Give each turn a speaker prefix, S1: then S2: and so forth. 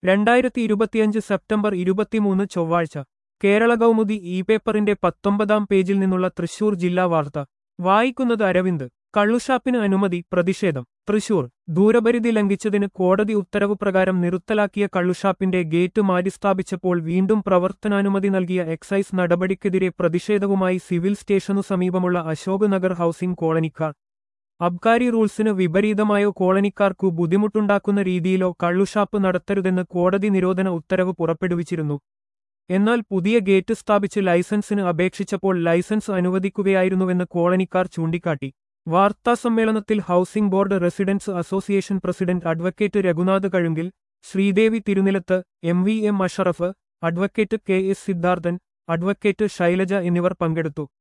S1: രണ്ടായിരത്തി ഇരുപത്തിയഞ്ച് സെപ്റ്റംബർ ഇരുപത്തിമൂന്ന് ചൊവ്വാഴ്ച കേരള കൗമുദി ഇ പേപ്പറിന്റെ പത്തൊമ്പതാം പേജിൽ നിന്നുള്ള തൃശൂർ ജില്ലാ വാർത്ത വായിക്കുന്നത് അരവിന്ദ് കള്ളുഷാപ്പിന് അനുമതി പ്രതിഷേധം തൃശൂർ ദൂരപരിധി ലംഘിച്ചതിന് കോടതി ഉത്തരവ് പ്രകാരം നിർത്തലാക്കിയ കള്ളുഷാപ്പിന്റെ ഗേറ്റ് മാറ്റിസ്ഥാപിച്ചപ്പോൾ വീണ്ടും പ്രവർത്തനാനുമതി നൽകിയ എക്സൈസ് നടപടിക്കെതിരെ പ്രതിഷേധവുമായി സിവിൽ സ്റ്റേഷനു സമീപമുള്ള അശോക് നഗർ ഹൌസിംഗ് കോളനിക്കാർ അബ്കാരി റൂൾസിന് വിപരീതമായോ കോളനിക്കാർക്കു ബുദ്ധിമുട്ടുണ്ടാക്കുന്ന രീതിയിലോ കള്ളുഷാപ്പ് നടത്തരുതെന്ന് കോടതി നിരോധന ഉത്തരവ് പുറപ്പെടുവിച്ചിരുന്നു എന്നാൽ പുതിയ ഗേറ്റ് സ്ഥാപിച്ച് ലൈസൻസിന് അപേക്ഷിച്ചപ്പോൾ ലൈസൻസ് അനുവദിക്കുകയായിരുന്നുവെന്ന് കോളനിക്കാർ ചൂണ്ടിക്കാട്ടി വാർത്താസമ്മേളനത്തിൽ housing board residents association president advocate Raghunath Kazhunkil Sreedevi Thirunilath M V M Ashraf advocate K S Siddharthan advocate Shailaja എന്നിവർ പങ്കെടുത്തു